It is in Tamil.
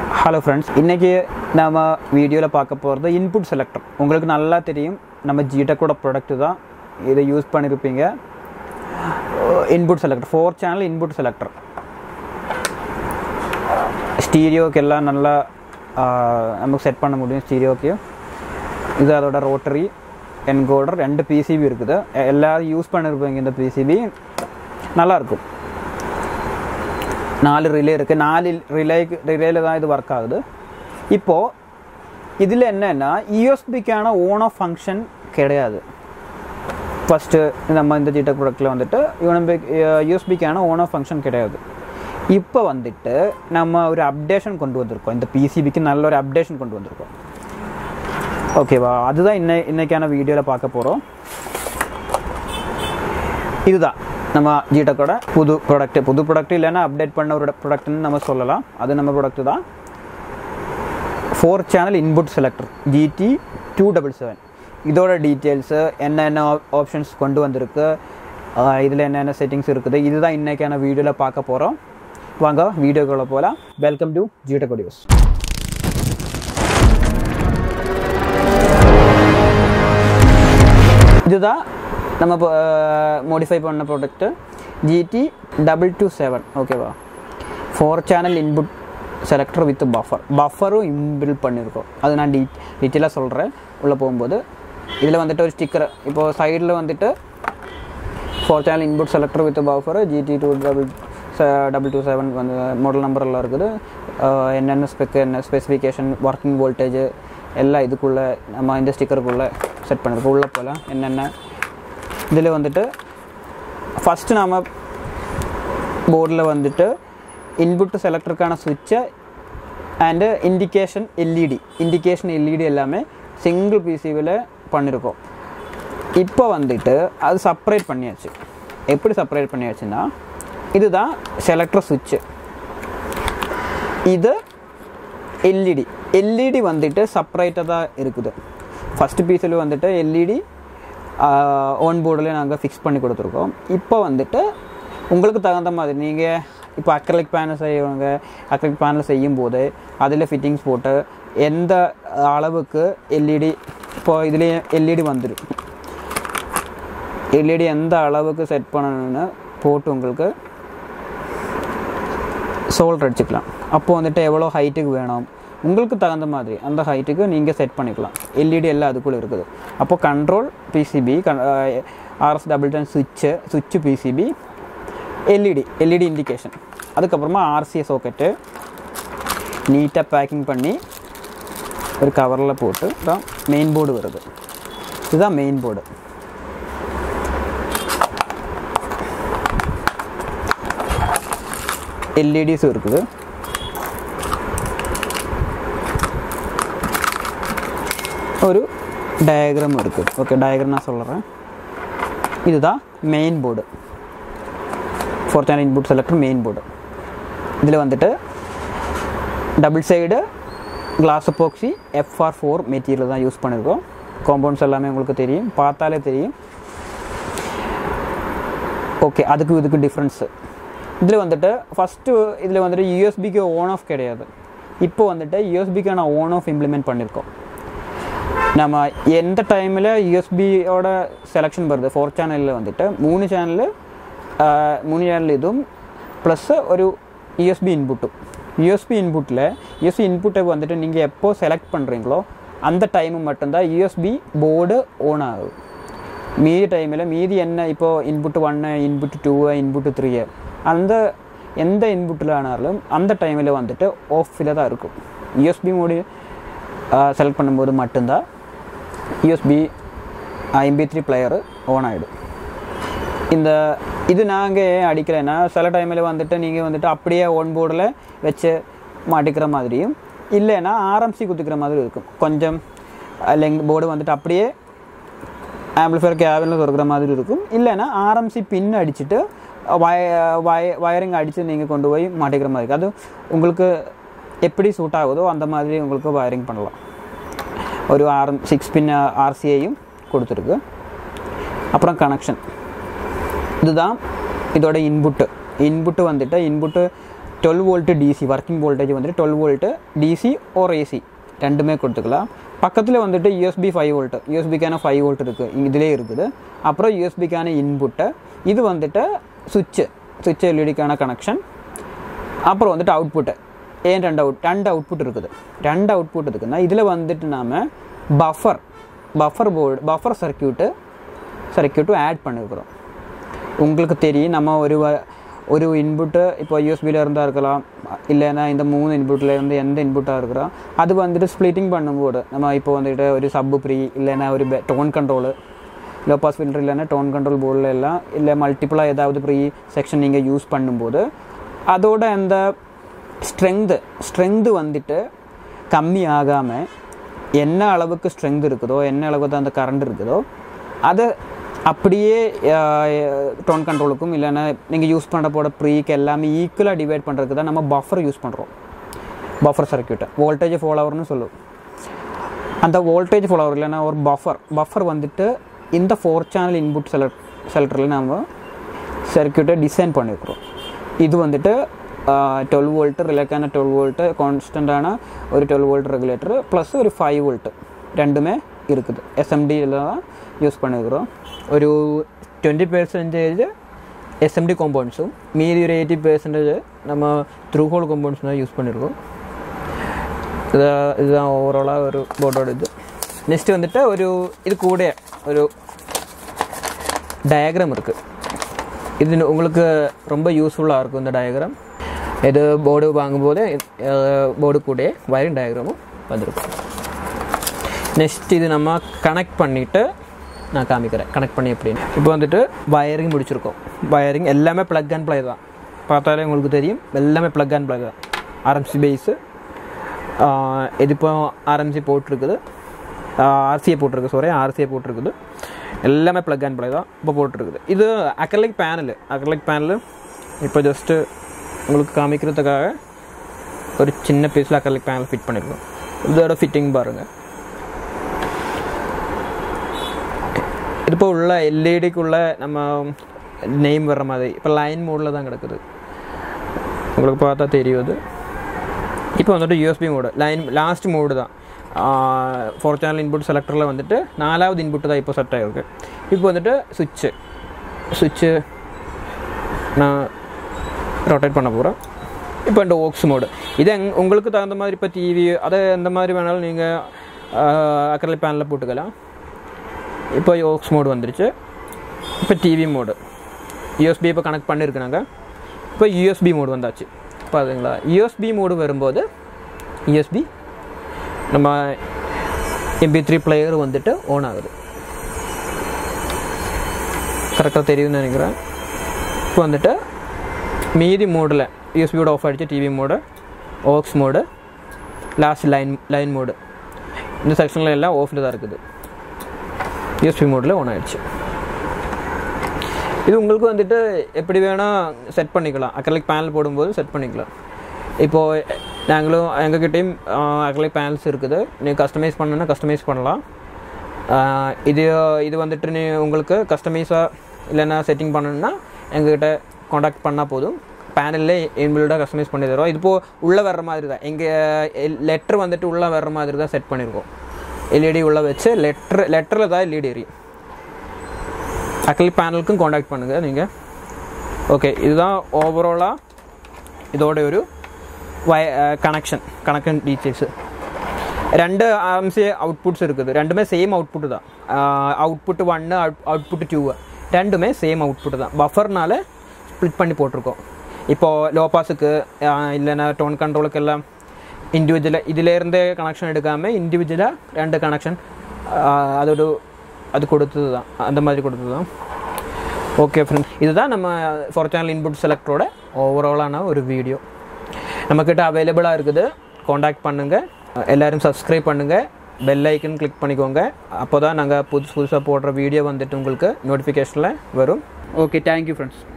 ஹலோ ஃப்ரெண்ட்ஸ் இன்றைக்கி நம்ம வீடியோவில் பார்க்க போகிறது இன்புட் செலக்டர் உங்களுக்கு நல்லா தெரியும் நம்ம ஜிடெக்கோட ப்ராடக்ட் தான் இதை யூஸ் பண்ணியிருப்பீங்க input selector four channel input selector ஸ்டீரியோக்கு எல்லாம் நல்லா ஆஹ், நமக்கு செட் பண்ண முடியும் ஸ்டீரியோக்கு இது அதோட ரோட்டரி என்கோடர் ரெண்டு பிசிபி இருக்குது எ- எல்லாரும் யூஸ் பண்ணியிருப்பீங்க இந்த பிசிபி நல்லாயிருக்கும் நாலு ரிலே இருக்குது நாலு ரிலேக்கு ரிலேல தான் இது ஒர்க் ஆகுது இப்போது இதில் என்னென்னா யூஎஸ்பிக்கான ஓன் ஆஃப் ஃபங்க்ஷன் கிடையாது ஃபஸ்ட்டு நம்ம இந்த ஜிடெக் ப்ராடக்ட்டில் வந்துட்டு யூஎன்பி யூஎஸ்பிக்கான ஓன் ஆஃப் ஃபங்க்ஷன் கிடையாது இப்போ வந்துட்டு நம்ம ஒரு அப்டேஷன் கொண்டு வந்திருக்கோம் இந்த பிசிபிக்கு நல்ல ஒரு அப்டேஷன் கொண்டு வந்திருக்கோம் ஓகேவா அதுதான் இன்னை இன்னைக்கான வீடியோவில் பார்க்க போகிறோம் இதுதான் நம்ம ஜிடெக்கோட புது ப்ராடக்ட் புது ப்ராடக்ட் இல்லைன்னா அப்டேட் பண்ண ஒரு ப்ராடக்ட்னு நம்ம சொல்லலாம் அது நம்ம ப்ராடக்ட் தான் four channel input selector GT two double seven இதோட டீட்டெயில்ஸு என்னென்ன ஆப்ஷன்ஸ் கொண்டு வந்திருக்கு இதில் என்னென்ன செட்டிங்ஸ் இருக்குது இதுதான் இன்றைக்கான வீடியோவில் பார்க்க போகிறோம் வாங்க வீடியோக்குள்ள போகலாம் வெல்கம் டு ஜிடெக் ஆடியோஸ் இதுதான் நம்ம மோடிஃபை பண்ண product GT double two seven ஓகேவா four channel input selector with buffer பஃபரும் இன்பில்ட் பண்ணியிருக்கோம் அது நான் டீ டீட்டெயிலாக சொல்கிறேன் உள்ளே போகும்போது இதில் வந்துட்டு ஒரு ஸ்டிக்கர் இப்போது சைடில் வந்துட்டு four channel input selector with buffer GD two double double two seven வந்து மாடல் நம்பர் எல்லாம் இருக்குது அஹ் என்னென்ன ஸ்பெக் என்ன ஸ்பெசிஃபிகேஷன் ஒர்க்கிங் வோல்டேஜ் எல்லாம் இதுக்குள்ளே நம்ம இந்த ஸ்டிக்கருக்குள்ளே செட் பண்ணியிருக்கோம் உள்ளே போல் என்னென்ன இதில் வந்துட்டு ஃபஸ்ட்டு நாம் போர்டில் வந்துட்டு இன்புட் செலக்டருக்கான சுவிட்சை and indication LED indication LED எல்லாமே சிங்கிள் பிசிவில் பண்ணியிருக்கோம் இப்போ வந்துட்டு அது செப்பரேட் பண்ணியாச்சு எப்படி செப்பரேட் பண்ணியாச்சுன்னா இதுதான் செலக்டர் சுவிட்சு இது எல்இடி எல்இடி வந்துட்டு செப்பரேட்டாக தான் இருக்குது ஃபஸ்ட்டு பீஸில் வந்துட்டு எல்இடி ஓன் போர்டில் நாங்கள் ஃபிக்ஸ் பண்ணி கொடுத்துருக்கோம் இப்போ வந்துட்டு உங்களுக்கு தகுந்த மாதிரி நீங்கள் இப்போ அக்ரலிக் பேனல் செய்யவங்க அக்ரலிக் பேனல் செய்யும் போது அதில் ஃபிட்டிங்ஸ் போட்டு எந்த அளவுக்கு எல்இடி இப்போ இதுலேயே எல்இடி வந்துடும் எல்இடி எந்த அளவுக்கு செட் பண்ணணும்னு போட்டு உங்களுக்கு சோல்டர் அடிச்சுக்கலாம் அப்போ வந்துட்டு எவ்வளோ ஹைட்டுக்கு வேணும் உங்களுக்கு தகுந்த மாதிரி அந்த ஹைட்டுக்கு நீங்கள் செட் பண்ணிக்கலாம் எல்இடி எல்லாம் அதுக்குள்ளே இருக்குது அப்போ control PCB RS double ten சுவிட்சு சுவிட்சு பிசிபி எல்இடி எல்இடி இண்டிகேஷன் அதுக்கப்புறமா ஆர்சிஎஸ் சாக்கெட்டு நீட்டாக பேக்கிங் பண்ணி ஒரு கவரில் போட்டு தான் மெயின் போர்டு வருது இதுதான் மெயின் போர்டு எல்இடிஸும் இருக்குது ஒரு டயக்ராம் இருக்குது ஓகே டயக்ராம் நான் சொல்கிறேன் இதுதான் main board fourth channel input selector main board இதில் வந்துட்டு double side glass epoxy FR four material தான் யூஸ் பண்ணியிருக்கோம் காம்பவுண்ட்ஸ் எல்லாமே உங்களுக்கு தெரியும் பார்த்தாலே தெரியும் ஓகே அதுக்கு இதுக்கு டிஃப்ரென்ஸு இதில் வந்துட்டு ஃபஸ்ட்டு இதில் வந்துட்டு யூஎஸ்பிக்கு ஓன் ஆஃப் கிடையாது இப்போ வந்துட்டு யூஎஸ்பிக்கான ஓன் ஆஃப் இம்ப்ளிமெண்ட் பண்ணியிருக்கோம் நம்ம எந்த டைமில் யூஎஸ்பியோட செலெக்ஷன் வருது ஃபோர் சேனலில் வந்துட்டு மூணு சேனல் மூணு சேனல் இதுவும் ப்ளஸ் ஒரு யூஎஸ்பி இன்புட்டும் யூஎஸ்பி இன்புட்டில் யூஎஸ்பி இன்புட்டை வந்துட்டு நீங்கள் எப்போ செலக்ட் பண்ணுறீங்களோ அந்த டைமு மட்டும்தான் யூஎஸ்பி போர்டு ஓன் ஆகும் மீதி டைமில் மீதி என்ன இப்போது இன்புட் ஒன்று இன்புட் டூ இன்புட் த்ரீ அந்த எந்த இன்புட்டில் ஆனாலும் அந்த டைமில் வந்துட்டு ஆஃபில் தான் இருக்கும் யூஎஸ்பி மோடி செலக்ட் பண்ணும்போது மட்டும்தான் USB MP three player on ஆகிடும் இந்த இது நாங்கள் ஏன் அடிக்கலைன்னா சில டைமில் வந்துட்டு நீங்கள் வந்துட்டு அப்படியே ஒன் போர்டில் வச்சு மாட்டிக்கிற மாதிரியும் இல்லைன்னா ஆர்எம்சி குத்திக்கிற மாதிரி இருக்கும் கொஞ்சம் லெங் போர்டு வந்துட்டு அப்படியே ஆம்பிளிஃபயர் கேபினில் திறக்கிற மாதிரி இருக்கும் இல்லைன்னா ஆர்எம்சி பின் அடிச்சுட்டு வய வய வயரிங் அடித்து நீங்கள் கொண்டு போய் மாட்டிக்கிற மாதிரி இருக்கும் அது உங்களுக்கு எப்படி சூட் ஆகுதோ அந்த மாதிரி உங்களுக்கு வயரிங் பண்ணலாம் ஒரு ஆர் சிக்ஸ் பின் ஆர்சிஐயும் கொடுத்துருக்கு அப்புறம் கனெக்ஷன் இதுதான் இதோட இன்புட்டு இன்புட்டு வந்துட்டு input twelve volt DC working voltage வந்துட்டு twelve volt DC or AC ரெண்டுமே கொடுத்துக்கலாம் பக்கத்தில் வந்துட்டு யூஎஸ்பி ஃபைவ் வோல்ட்டு யூஎஸ்பிக்கான ஃபைவ் வோல்ட் இருக்குது இதிலே இருக்குது அப்புறம் யூஎஸ்பிக்கான இன்புட்டு இது வந்துட்டு சுவிட்சு சுவிட்ச் எல்இடிக்கான கனெக்ஷன் அப்புறம் வந்துட்டு அவுட்புட்டு ஏன் ரெண்டு அவுட் ரெண்டு அவுட்புட் இருக்குது ரெண்டு அவுட்புட் இருக்குன்னா இதில் வந்துட்டு நாம் buffer buffer board buffer circuit சர்க்கியூட்டும் ஆட் பண்ணிருக்கிறோம் உங்களுக்கு தெரியும் நம்ம ஒரு வ- ஒரு இன்புட்டு இப்போ யூஎஸ்பியில் இருந்தால் இருக்கலாம் இல்லைன்னா இந்த மூணு இன்புட்டில் இருந்து எந்த இன்புட்டாக இருக்கிறோம் அது வந்துட்டு ஸ்ப்ளிட்டிங் பண்ணும்போது நம்ம இப்போ வந்துட்டு ஒரு சப்பு ப்ரீ இல்லைன்னா ஒரு tone control low pass filter இல்லைன்னா டோன் கண்ட்ரோல் போர்டில் எல்லாம் இல்லை மல்டிப்புளாக ஏதாவது ப்ரீ செக்ஷன் நீங்கள் யூஸ் பண்ணும்போது அதோட அந்த ஸ்ட்ரெங்கு ஸ்ட்ரெங்கு வந்துட்டு கம்மி ஆகாமல் என்ன அளவுக்கு ஸ்ட்ரெங்க் இருக்குதோ என்ன அளவுக்கு அந்த கரண்ட் இருக்குதோ அதை அப்படியே டோன் கண்ட்ரோலுக்கும் இல்லைன்னா நீங்கள் யூஸ் பண்ண போட ப்ரீக்கு எல்லாமே ஈக்குவலாக டிவைட் பண்ணுறதுக்கு தான் நம்ம பஃபர் யூஸ் பண்ணுறோம் பஃபர் சர்க்கியூட்டை வோல்டேஜ் ஃபாலோவர்னு சொல்லுவோம் அந்த வோல்டேஜ் ஃபாலோவர் இல்லைன்னா ஒரு பஃபர் பஃபர் வந்துட்டு இந்த ஃபோர் சேனல் இன்புட் செலக்ட் செலக்டரில் நம்ம சர்க்கியூட்டை டிசைன் பண்ணியிருக்கிறோம் இது வந்துட்டு டுவெல் வோல்ட்டு ரிலேக்கான டுவெல் வோல்ட்டு கான்ஸ்டண்ட்டான ஒரு டுவெல் வோல்ட் ரெகுலேட்டர் ப்ளஸ் ஒரு ஃபைவ் வோல்ட்டு ரெண்டுமே இருக்குது எஸ்எம்டியில் தான் யூஸ் பண்ணியிருக்கிறோம் ஒரு டுவெண்ட்டி பெர்சன்டேஜ் எஸ்எம்டி காம்பவுண்ட்ஸும் மீதி ஒரு எயிட்டி பெர்சன்டேஜ் நம்ம த்ரூ ஹோல் காம்பவுண்ட்ஸ் தான் யூஸ் பண்ணியிருக்கோம் இது இதுதான் ஓவராலாக ஒரு போர்டோட இது நெக்ஸ்ட் வந்துட்டு ஒரு இது கூட ஒரு டயக்ராம் இருக்குது இது உங்களுக்கு ரொம்ப யூஸ்ஃபுல்லாக இருக்கும் இந்த டயக்ராம் இது போர்டு வாங்கும்போது போர்டு கூட வயரிங் டயக்ராமும் வந்திருக்கும் நெக்ஸ்ட் இது நம்ம கனெக்ட் பண்ணிவிட்டு நான் காமிக்கிறேன் கனெக்ட் பண்ணி எப்படின்னு இப்போ வந்துட்டு வயரிங் முடிச்சிருக்கோம் வயரிங் எல்லாமே ப்ளக் அண்ட் ப்ளை தான் பார்த்தாலே உங்களுக்கு தெரியும் எல்லாமே ப்ளக் அண்ட் ப்ளை தான் ஆர்எம்சி பேஸு இது இப்போ ஆர்எம்சி போட்டிருக்குது ஆர்சிஏ போட்டிருக்கு சாரி ஆர்சிஏ போட்டிருக்குது எல்லாமே ப்ளக் அண்ட் ப்ளை தான் இப்போ போட்டிருக்குது இது அக்ரலிக் பேனல் அக்ரலிக் பேனல் இப்போ ஜஸ்ட்டு உங்களுக்கு காமிக்கிறதுக்காக ஒரு சின்ன பீஸில் அக்ரலிக் பேனல் ஃபிட் பண்ணியிருக்கோம் இதோட ஃபிட்டிங் பாருங்கள் இது இப்போ உள்ள எல்இடிக்குள்ள நம்ம நெய்ம் வர்ற மாதிரி இப்போ லைன் மோடில் தான் கிடக்குது உங்களுக்கு பார்த்தா தெரியும் அது இப்போ வந்துட்டு USB mode line last mode தான் ஃபோர் சேனல் இன்புட் செலக்டரில் வந்துட்டு நாலாவது இன்புட் தான் இப்போ செட் ஆகிருக்கு இப்போ வந்துட்டு சுவிட்சு சுவிட்சு நான் ரொட்டேட் பண்ண போகிறேன் இப்போ இந்த ஓக்ஸ் மோடு இது எங் உங்களுக்கு தகுந்த மாதிரி இப்போ டிவி அதை எந்த மாதிரி வேணாலும் நீங்கள் அக்கரலி பேனலில் போட்டுக்கலாம் இப்போ ஓக்ஸ் மோடு வந்துருச்சு இப்போ டிவி மோடு யூஎஸ்பி இப்போ கனெக்ட் பண்ணியிருக்கிறாங்க இப்போ யூஎஸ்பி மோடு வந்தாச்சு பாருங்களா யூஎஸ்பி மோடு வரும்போது யூஎஸ்பி நம்ம எம்பி த்ரீ பிளேயர் வந்துட்டு ஆன் ஆகுது கரெக்டாக தெரியும்னு நினைக்கிறேன் இப்போ வந்துட்டு மீதி மோடில் யூஎஸ்பியோட ஆஃப் ஆகிடுச்சு TV mode aux mode last line line mode இந்த செக்ஷனில் எல்லாம் ஆஃபில் தான் இருக்குது யூஎஸ்பி மோடில் ஆன் ஆயிடுச்சு இது உங்களுக்கு வந்துட்டு எப்படி வேணால் செட் பண்ணிக்கலாம் அக்ரலிக் பேனல் போடும்போது செட் பண்ணிக்கலாம் இப்போது நாங்களும் எங்ககிட்டயும் அக்ரலிக் பேனல்ஸ் இருக்குது நீங்கள் கஸ்டமைஸ் பண்ணணுன்னா கஸ்டமைஸ் பண்ணலாம் ஆஹ் இது இது வந்துட்டு நீ உங்களுக்கு கஸ்டமைஸாக இல்லைன்னா செட்டிங் பண்ணணுன்னா எங்ககிட்ட காண்டாக்ட் பண்ணால் போதும் பேனல்லே இன்பில்டாக கஸ்டமைஸ் பண்ணி தரோம் இது இப்போ உள்ளே வர்ற மாதிரி தான் எங்கள் லெட்டர் வந்துட்டு உள்ளே வர்ற மாதிரி தான் செட் பண்ணியிருக்கோம் எல்இடி உள்ளே வச்சு லெட்டர் லெட்டரில் தான் எல்இடி எரியும் அக்ரிலிக் பேனலுக்கும் காண்டாக்ட் பண்ணுங்கள் நீங்கள் ஓகே இதுதான் ஓவராலாக இதோட ஒரு വയ കണക്ഷൻ കണക്ഷൻ ഡീറ്റെയിൽസ് രണ്ട് ആർ സി ഔട്ട്പുട്ട്സ് இருக்குது ரெண்டுமே சேம் அவுட்புட் தான் அவுட்புட் ஒன்று அவுட்புட் டூ ரெண்டுமே சேம் அவுட்புட் தான் பஃபர்னால ஸ்ப்ளிட் பண்ணி போட்டிருக்கோம் இப்போது லோ பாஸுக்கு இல்லைன்னா டோன் கண்ட்ரோலுக்கு எல்லாம் இண்டிவிஜுவலாக இதிலேருந்து கனெக்ஷன் எடுக்காமல் இண்டிவிஜுவலாக ரெண்டு கனெக்ஷன் அதோட அது கொடுத்தது தான் அந்த மாதிரி கொடுத்தது தான் ஓகே ஃப்ரெண்ட்ஸ் இதுதான் நம்ம ஃபோர் சேனல் இன்புட் செலக்டரோட ஓவராலான ஒரு வீடியோ நம்மக்கிட்ட அவைலபிளாக இருக்குது காண்டாக்ட் பண்ணுங்கள் எல்லோரும் சப்ஸ்கிரைப் பண்ணுங்கள் பெல் ஐக்கன் கிளிக் பண்ணிக்கோங்க அப்போ தான் நாங்கள் புதுசு புதுசாக போடுற வீடியோ வந்துட்டு உங்களுக்கு நோட்டிஃபிகேஷனில் வரும் ஓகே தேங்க்யூ ஃப்ரெண்ட்ஸ்